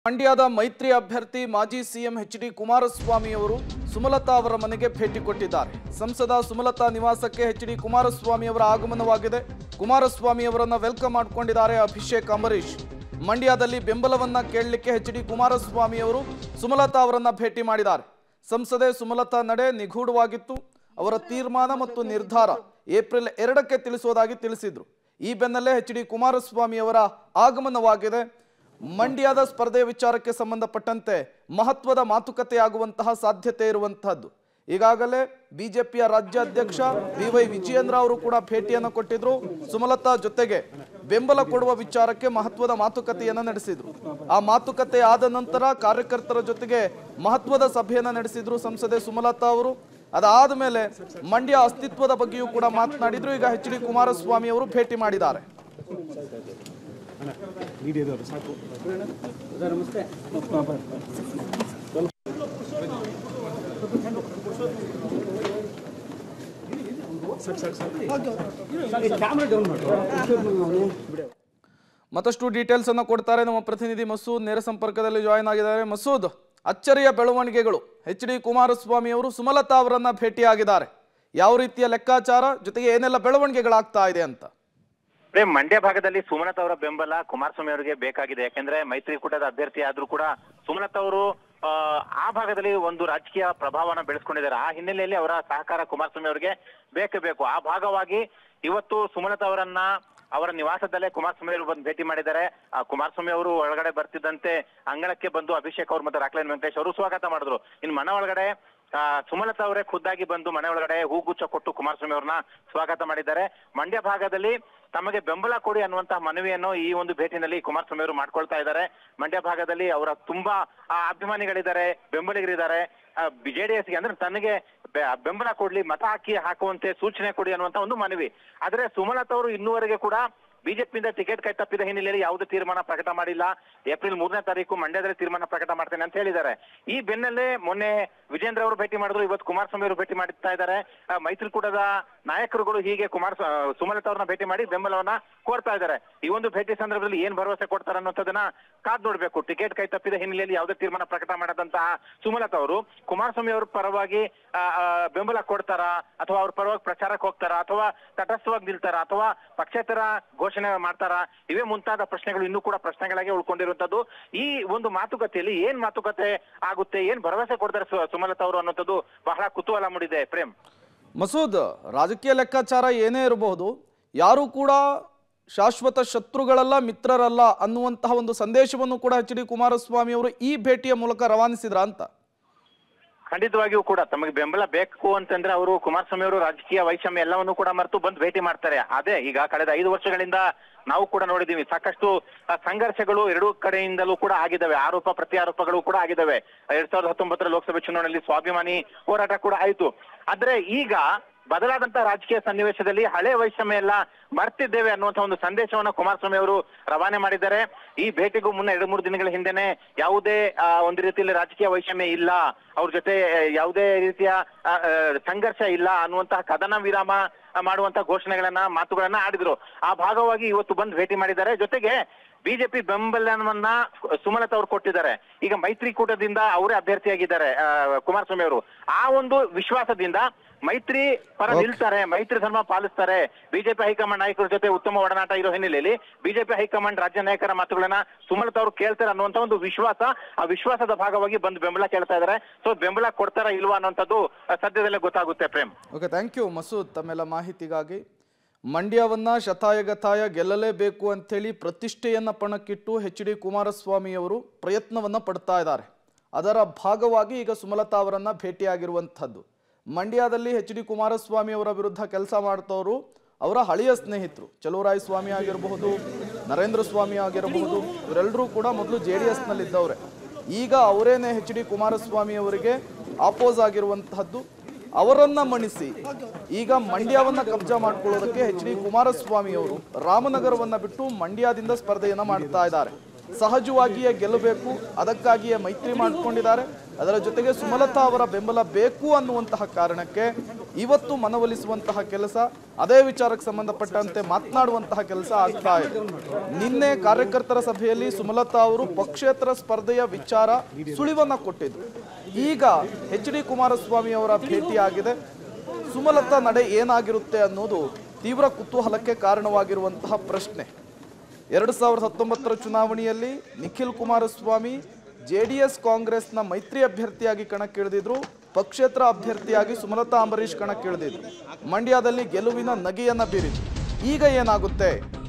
ಮಂಡ್ಯದ ಮೈತ್ರಿ ಅಭ್ಯರ್ಥಿ ಮಾಜಿ ಸಿಎಂ ಎಚ್ ಡಿ ಕುಮಾರಸ್ವಾಮಿ ಅವರು ಸುಮಲತಾ ಅವರ ಮನೆಗೆ ಭೇಟಿ ಕೊಟ್ಟಿದ್ದಾರೆ ಸಂಸದ ಸುಮಲತಾ ನಿವಾಸಕ್ಕೆ ಎಚ್ ಡಿ ಕುಮಾರಸ್ವಾಮಿ ಅವರ ಆಗಮನವಾಗಿದೆ ಕುಮಾರಸ್ವಾಮಿ ಅವರನ್ನ ವೆಲ್ಕಮ್ ಮಾಡಿಕೊಂಡಿದ್ದಾರೆ ಅಭಿಷೇಕ್ ಅಂಬರೀಶ್ ಮಂಡ್ಯದಲ್ಲಿ ಬೆಂಬಲವನ್ನ ಕೇಳಲಿಕ್ಕೆ ಎಚ್ ಡಿ ಕುಮಾರಸ್ವಾಮಿ ಅವರು ಸುಮಲತಾ ಅವರನ್ನ ಭೇಟಿ ಮಾಡಿದ್ದಾರೆ ಸಂಸದೆ ಸುಮಲತಾ ನಡೆ ನಿಗೂಢವಾಗಿತ್ತು ಅವರ ತೀರ್ಮಾನ ಮತ್ತು ನಿರ್ಧಾರ ಏಪ್ರಿಲ್ ಎರಡಕ್ಕೆ ತಿಳಿಸುವುದಾಗಿ ತಿಳಿಸಿದ್ರು ಈ ಬೆನ್ನಲ್ಲೇ ಎಚ್ ಡಿ ಕುಮಾರಸ್ವಾಮಿ ಅವರ ಆಗಮನವಾಗಿದೆ ಮಂಡ್ಯದ ಸ್ಪರ್ಧೆ ವಿಚಾರಕ್ಕೆ ಸಂಬಂಧಪಟ್ಟಂತೆ ಮಹತ್ವದ ಮಾತುಕತೆಯಾಗುವಂತಹ ಸಾಧ್ಯತೆ ಇರುವಂತಹದ್ದು ಈಗಾಗಲೇ ಬಿಜೆಪಿಯ ರಾಜ್ಯಾಧ್ಯಕ್ಷ ಬಿ ವೈ ವಿಜಯೇಂದ್ರ ಅವರು ಕೂಡ ಭೇಟಿಯನ್ನು ಕೊಟ್ಟಿದ್ರು ಸುಮಲತಾ ಜೊತೆಗೆ ಬೆಂಬಲ ಕೊಡುವ ವಿಚಾರಕ್ಕೆ ಮಹತ್ವದ ಮಾತುಕತೆಯನ್ನ ನಡೆಸಿದ್ರು ಆ ಮಾತುಕತೆ ಆದ ನಂತರ ಕಾರ್ಯಕರ್ತರ ಜೊತೆಗೆ ಮಹತ್ವದ ಸಭೆಯನ್ನ ನಡೆಸಿದ್ರು ಸಂಸದೆ ಸುಮಲತಾ ಅವರು ಅದಾದ ಮೇಲೆ ಮಂಡ್ಯ ಅಸ್ತಿತ್ವದ ಬಗ್ಗೆಯೂ ಕೂಡ ಮಾತನಾಡಿದ್ರು ಈಗ ಎಚ್ ಡಿ ಕುಮಾರಸ್ವಾಮಿ ಅವರು ಭೇಟಿ ಮಾಡಿದ್ದಾರೆ ಮೀಡಿಯಾದವರು ಸಾಕು ಕ್ಯಾಮ್ರಾ ಡೌನ್ ಮಾಡಿ ಮತ್ತಷ್ಟು ಡೀಟೇಲ್ಸ್ ಅನ್ನು ಕೊಡ್ತಾರೆ ನಮ್ಮ ಪ್ರತಿನಿಧಿ ಮಸೂದ್ ನೇರ ಸಂಪರ್ಕದಲ್ಲಿ ಜಾಯಿನ್ ಆಗಿದ್ದಾರೆ ಮಸೂದ್ ಅಚ್ಚರಿಯ ಬೆಳವಣಿಗೆಗಳು ಎಚ್ ಡಿ ಕುಮಾರಸ್ವಾಮಿ ಅವರು ಸುಮಲತಾ ಅವರನ್ನ ಭೇಟಿಯಾಗಿದ್ದಾರೆ ಯಾವ ರೀತಿಯ ಲೆಕ್ಕಾಚಾರ ಜೊತೆಗೆ ಏನೆಲ್ಲ ಬೆಳವಣಿಗೆಗಳಾಗ್ತಾ ಇದೆ ಅಂತ ಪ್ರೇಮ್ ಮಂಡ್ಯ ಭಾಗದಲ್ಲಿ ಸುಮಲತಾ ಅವರ ಬೆಂಬಲ ಕುಮಾರಸ್ವಾಮಿ ಅವರಿಗೆ ಬೇಕಾಗಿದೆ ಯಾಕೆಂದ್ರೆ ಮೈತ್ರಿಕೂಟದ ಅಭ್ಯರ್ಥಿ ಆದ್ರೂ ಕೂಡ ಸುಮಲತಾ ಅವರು ಆ, ಆ ಭಾಗದಲ್ಲಿ ಒಂದು ರಾಜಕೀಯ ಪ್ರಭಾವನ ಬೆಳೆಸ್ಕೊಂಡಿದ್ದಾರೆ ಆ ಹಿನ್ನೆಲೆಯಲ್ಲಿ ಅವರ ಸಹಕಾರ ಕುಮಾರಸ್ವಾಮಿ ಅವರಿಗೆ ಬೇಕೇ ಬೇಕು ಆ ಭಾಗವಾಗಿ ಇವತ್ತು ಸುಮಲತಾ ಅವರನ್ನ ಅವರ ನಿವಾಸದಲ್ಲೇ ಕುಮಾರಸ್ವಾಮಿ ಅವರು ಬಂದು ಭೇಟಿ ಮಾಡಿದ್ದಾರೆ ಆ ಕುಮಾರಸ್ವಾಮಿ ಅವರು ಒಳಗಡೆ ಬರ್ತಿದ್ದಂತೆ ಅಂಗಳಕ್ಕೆ ಬಂದು ಅಭಿಷೇಕ್ ಅವರು ಮತ್ತೆ ರಾಕ್ಲೈನ್ ವೆಂಕಟೇಶ್ ಅವರು ಸ್ವಾಗತ ಮಾಡಿದ್ರು ಇನ್ನು ಮನೆ ಒಳಗಡೆ ಆ, ಸುಮಲತಾ ಅವರೇ ಖುದ್ದಾಗಿ ಬಂದು ಮನೆ ಒಳಗಡೆ ಹೂಗುಚ್ಚ ಕೊಟ್ಟು ಕುಮಾರಸ್ವಾಮಿ ಅವ್ರನ್ನ ಸ್ವಾಗತ ಮಾಡಿದ್ದಾರೆ ಮಂಡ್ಯ ಭಾಗದಲ್ಲಿ ತಮಗೆ ಬೆಂಬಲ ಕೊಡಿ ಅನ್ನುವಂತಹ ಮನವಿಯನ್ನು ಈ ಒಂದು ಭೇಟಿನಲ್ಲಿ ಕುಮಾರಸ್ವಾಮಿ ಅವರು ಮಾಡ್ಕೊಳ್ತಾ ಇದ್ದಾರೆ ಮಂಡ್ಯ ಭಾಗದಲ್ಲಿ ಅವರ ತುಂಬಾ ಆ, ಅಭಿಮಾನಿಗಳಿದ್ದಾರೆ ಬೆಂಬಲಿಗರಿದ್ದಾರೆ ಜೆಡಿಎಸ್ಗೆ ಅಂದ್ರೆ ತನಗೆ ಬೆ- ಬೆಂಬಲ ಕೊಡ್ಲಿ ಮತ ಹಾಕಿ ಹಾಕುವಂತೆ ಸೂಚನೆ ಕೊಡಿ ಅನ್ನುವಂತ ಒಂದು ಮನವಿ ಆದ್ರೆ ಸುಮಲತಾ ಅವರು ಇನ್ನೂವರೆಗೆ ಕೂಡ ಬಿಜೆಪಿಯಿಂದ ಟಿಕೆಟ್ ಕೈ ತಪ್ಪಿದ ಹಿನ್ನೆಲೆಯಲ್ಲಿ ಯಾವುದೇ ತೀರ್ಮಾನ ಪ್ರಕಟ ಮಾಡಿಲ್ಲ ಏಪ್ರಿಲ್ ಮೂರನೇ ತಾರೀಕು ಮಂಡ್ಯದಲ್ಲಿ ತೀರ್ಮಾನ ಪ್ರಕಟ ಮಾಡ್ತೇನೆ ಅಂತ ಹೇಳಿದ್ದಾರೆ ಈ ಬೆನ್ನಲ್ಲೇ ಮೊನ್ನೆ ವಿಜೇಂದ್ರ ಅವರು ಭೇಟಿ ಮಾಡಿದ್ರು ಇವತ್ತು ಕುಮಾರಸ್ವಾಮಿ ಅವರು ಭೇಟಿ ಮಾಡ್ತಾ ಇದ್ದಾರೆ ಆ, ಮೈತ್ರಿಕೂಟದ ನಾಯಕರುಗಳು ಹೀಗೆ ಕುಮಾರ ಸುಮಲತಾ ಅವ್ರನ್ನ ಭೇಟಿ ಮಾಡಿ ಬೆಂಬಲವನ್ನ ಕೋರ್ತಾ ಇದ್ದಾರೆ ಈ ಒಂದು ಭೇಟಿ ಸಂದರ್ಭದಲ್ಲಿ ಏನ್ ಭರವಸೆ ಕೊಡ್ತಾರೆ ಅನ್ನೋದನ್ನ ಕಾದ್ ನೋಡ್ಬೇಕು ಟಿಕೆಟ್ ಕೈ ತಪ್ಪಿದ ಹಿನ್ನೆಲೆಯಲ್ಲಿ ಯಾವುದೇ ತೀರ್ಮಾನ ಪ್ರಕಟ ಮಾಡದಂತಹ ಸುಮಲತಾ ಅವರು ಕುಮಾರಸ್ವಾಮಿ ಅವರ ಪರವಾಗಿ ಆ, ಆ, ಬೆಂಬಲ ಕೊಡ್ತಾರಾ ಅಥವಾ ಅವ್ರ ಪರವಾಗಿ ಪ್ರಚಾರಕ್ಕೆ ಹೋಗ್ತಾರಾ ಅಥವಾ ತಟಸ್ಥವಾಗಿ ನಿಲ್ತಾರಾ ಅಥವಾ ಪಕ್ಷೇತರ ಘೋಷಣೆ ಮಾಡ್ತಾರಾ ಇವೇ ಮುಂತಾದ ಪ್ರಶ್ನೆಗಳು ಇನ್ನೂ ಕೂಡ ಪ್ರಶ್ನೆಗಳಾಗಿ ಉಳ್ಕೊಂಡಿರುವಂತದ್ದು ಈ ಒಂದು ಮಾತುಕತೆಯಲ್ಲಿ ಏನ್ ಮಾತುಕತೆ ಆಗುತ್ತೆ ಏನ್ ಭರವಸೆ ಕೊಡ್ತಾರೆ ಸು- ಸುಮಲತಾ ಅವರು ಅನ್ನೋಂಥದ್ದು ಬಹಳ ಕುತೂಹಲ ಮೂಡಿದೆ ಪ್ರೇಮ್ ಮಸೂದ್ ರಾಜಕೀಯ ಲೆಕ್ಕಾಚಾರ ಏನೇ ಇರಬಹುದು ಯಾರು ಕೂಡ ಶಾಶ್ವತ ಶತ್ರುಗಳಲ್ಲ ಮಿತ್ರರಲ್ಲ ಅನ್ನುವಂತಹ ಒಂದು ಸಂದೇಶವನ್ನು ಕೂಡ ಎಚ್ ಡಿ ಕುಮಾರಸ್ವಾಮಿ ಅವರು ಈ ಭೇಟಿಯ ಮೂಲಕ ರವಾನಿಸಿದ್ರ ಅಂತ ಖಂಡಿತವಾಗಿಯೂ ಕೂಡ ತಮಗೆ ಬೆಂಬಲ ಬೇಕು ಅಂತಂದ್ರೆ ಅವರು ಕುಮಾರಸ್ವಾಮಿ ಅವರು ರಾಜಕೀಯ ವೈಷಮ್ಯ ಎಲ್ಲವನ್ನೂ ಕೂಡ ಮರೆತು ಬಂದು ಭೇಟಿ ಮಾಡ್ತಾರೆ ಅದೇ ಈಗ ಕಳೆದ ಐದು ವರ್ಷಗಳಿಂದ ನಾವು ಕೂಡ ನೋಡಿದೀವಿ ಸಾಕಷ್ಟು ಆ, ಸಂಘರ್ಷಗಳು ಎರಡೂ ಕಡೆಯಿಂದಲೂ ಕೂಡ ಆಗಿದ್ದಾವೆ ಆರೋಪ ಪ್ರತಿ ಆರೋಪಗಳು ಕೂಡ ಆಗಿದ್ದಾವೆ ಎರಡ್ ಸಾವಿರದ ಹತ್ತೊಂಬತ್ತರ ಲೋಕಸಭೆ ಚುನಾವಣೆಯಲ್ಲಿ ಸ್ವಾಭಿಮಾನಿ ಹೋರಾಟ ಕೂಡ ಆಯ್ತು ಆದ್ರೆ ಈಗ ಬದಲಾದಂತ ರಾಜಕೀಯ ಸನ್ನಿವೇಶದಲ್ಲಿ ಹಳೆ ವೈಷಮ್ಯ ಎಲ್ಲ ಮರ್ತಿದ್ದೇವೆ ಅನ್ನುವಂತ ಒಂದು ಸಂದೇಶವನ್ನ ಕುಮಾರಸ್ವಾಮಿ ಅವರು ರವಾನೆ ಮಾಡಿದ್ದಾರೆ ಈ ಭೇಟಿಗೂ ಮುನ್ನ ಎರಡು ಮೂರು ದಿನಗಳ ಹಿಂದೆನೆ ಯಾವುದೇ ಆ, ಒಂದು ರೀತಿಯಲ್ಲಿ ರಾಜಕೀಯ ವೈಷಮ್ಯ ಇಲ್ಲ ಅವ್ರ ಜೊತೆ ಆ, ಯಾವುದೇ ರೀತಿಯ ಆ, ಆ, ಸಂಘರ್ಷ ಇಲ್ಲ ಅನ್ನುವಂತಹ ಕದನ ವಿರಾಮ ಮಾಡುವಂತ ಘೋಷಣೆಗಳನ್ನ ಮಾತುಗಳನ್ನ ಆಡಿದ್ರು ಆ ಭಾಗವಾಗಿ ಇವತ್ತು ಬಂದು ಭೇಟಿ ಮಾಡಿದ್ದಾರೆ ಜೊತೆಗೆ ಬಿಜೆಪಿ ಬೆಂಬಲವನ್ನ ಸುಮಲತಾ ಅವರು ಕೊಟ್ಟಿದ್ದಾರೆ ಈಗ ಮೈತ್ರಿಕೂಟದಿಂದ ಅವರೇ ಅಭ್ಯರ್ಥಿಯಾಗಿದ್ದಾರೆ ಆ, ಕುಮಾರಸ್ವಾಮಿ ಅವರು ಆ ಒಂದು ವಿಶ್ವಾಸದಿಂದ ಮೈತ್ರಿ ಪರ ನಿಲ್ತಾರೆ ಮೈತ್ರಿ ಧರ್ಮ ಪಾಲಿಸ್ತಾರೆ ಬಿಜೆಪಿ ಹೈಕಮಾಂಡ್ ನಾಯಕರ ಜೊತೆ ಉತ್ತಮ ಒಡನಾಟ ಇರೋ ಹಿನ್ನೆಲೆಯಲ್ಲಿ ಬಿಜೆಪಿ ಹೈಕಮಾಂಡ್ ರಾಜ್ಯ ನಾಯಕರ ಮಾತುಗಳನ್ನ ಸುಮಲತಾ ಅವರು ಕೇಳ್ತಾರೆ ಅನ್ನುವಂತ ಒಂದು ವಿಶ್ವಾಸ ಆ ವಿಶ್ವಾಸದ ಭಾಗವಾಗಿ ಬಂದು ಬೆಂಬಲ ಕೇಳ್ತಾ ಇದ್ದಾರೆ ಸೊ ಬೆಂಬಲ ಕೊಡ್ತಾರ ಇಲ್ವಾ ಅನ್ನುವಂಥದ್ದು ಆ, ಸದ್ಯದಲ್ಲೇ ಗೊತ್ತಾಗುತ್ತೆ Prem okay thank you Masood ತಮ್ಮೆಲ್ಲ ಮಾಹಿತಿಗಾಗಿ ಮಂಡ್ಯವನ್ನ ಶತಾಯಗತಾಯ ಗೆಲ್ಲಲೇಬೇಕು ಅಂಥೇಳಿ ಪ್ರತಿಷ್ಠೆಯನ್ನ ಪಣಕ್ಕಿಟ್ಟು ಎಚ್ ಡಿ ಕುಮಾರಸ್ವಾಮಿ ಅವರು ಪ್ರಯತ್ನವನ್ನ ಪಡ್ತಾ ಇದ್ದಾರೆ ಅದರ ಭಾಗವಾಗಿ ಈಗ ಸುಮಲತಾ ಅವರನ್ನ ಭೇಟಿಯಾಗಿರುವಂಥದ್ದು ಮಂಡ್ಯದಲ್ಲಿ ಎಚ್ ಡಿ ಕುಮಾರಸ್ವಾಮಿ ಅವರ ವಿರುದ್ಧ ಕೆಲಸ ಮಾಡ್ತವರು ಅವರ ಹಳೆಯ ಸ್ನೇಹಿತರು ಚಲುವರಾಯ ಸ್ವಾಮಿ ಆಗಿರಬಹುದು ನರೇಂದ್ರ ಸ್ವಾಮಿ ಆಗಿರಬಹುದು ಇವರೆಲ್ಲರೂ ಕೂಡ ಮೊದಲು ಜೆ ಡಿ ಎಸ್ನಲ್ಲಿದ್ದವ್ರೆ ಈಗ ಅವರೇನೆ ಎಚ್ ಡಿ ಕುಮಾರಸ್ವಾಮಿ ಅವರಿಗೆ ಆಪೋಸ್ ಆಗಿರುವಂತಹದ್ದು ಅವರನ್ನ ಮಣಿಸಿ ಈಗ ಮಂಡ್ಯವನ್ನ ಕಬ್ಜಾ ಮಾಡ್ಕೊಳ್ಳೋದಕ್ಕೆ ಎಚ್ ಡಿ ಕುಮಾರಸ್ವಾಮಿ ಅವರು ರಾಮನಗರವನ್ನ ಬಿಟ್ಟು ಮಂಡ್ಯದಿಂದ ಸ್ಪರ್ಧೆಯನ್ನ ಮಾಡ್ತಾ ಇದ್ದಾರೆ ಸಹಜವಾಗಿಯೇ ಗೆಲ್ಲಬೇಕು ಅದಕ್ಕಾಗಿಯೇ ಮೈತ್ರಿ ಮಾಡಿಕೊಂಡಿದ್ದಾರೆ ಅದರ ಜೊತೆಗೆ ಸುಮಲತಾ ಅವರ ಬೆಂಬಲ ಬೇಕು ಅನ್ನುವಂತಹ ಕಾರಣಕ್ಕೆ ಇವತ್ತು ಮನವೊಲಿಸುವಂತಹ ಕೆಲಸ ಅದೇ ವಿಚಾರಕ್ಕೆ ಸಂಬಂಧಪಟ್ಟಂತೆ ಮಾತನಾಡುವಂತಹ ಕೆಲಸ ಆಗ್ತಾ ಇದೆ ನಿನ್ನೆ ಕಾರ್ಯಕರ್ತರ ಸಭೆಯಲ್ಲಿ ಸುಮಲತಾ ಅವರು ಪಕ್ಷೇತರ ಸ್ಪರ್ಧೆಯ ವಿಚಾರ ಸುಳಿವನ್ನ ಕೊಟ್ಟಿದ್ರು ಈಗ ಎಚ್ ಡಿ ಕುಮಾರಸ್ವಾಮಿ ಅವರ ಭೇಟಿಯಾಗಿದೆ ಸುಮಲತಾ ನಡೆ ಏನಾಗಿರುತ್ತೆ ಅನ್ನೋದು ತೀವ್ರ ಕುತೂಹಲಕ್ಕೆ ಕಾರಣವಾಗಿರುವಂತಹ ಪ್ರಶ್ನೆ ಎರಡು ಸಾವಿರದ ಹತ್ತೊಂಬತ್ತರ ಚುನಾವಣೆಯಲ್ಲಿ Nikhil Kumaraswamy J D S ಕಾಂಗ್ರೆಸ್ನ ಮೈತ್ರಿ ಅಭ್ಯರ್ಥಿಯಾಗಿ ಕಣಕ್ಕಿಳಿದಿದ್ರು ಪಕ್ಷೇತರ ಅಭ್ಯರ್ಥಿಯಾಗಿ ಸುಮಲತಾ ಅಂಬರೀಶ್ ಕಣಕ್ಕಿಳಿದಿದ್ರು ಮಂಡ್ಯದಲ್ಲಿ ಗೆಲುವಿನ ನಗೆಯನ್ನ ಬೀರಿದ್ರು ಈಗ ಏನಾಗುತ್ತೆ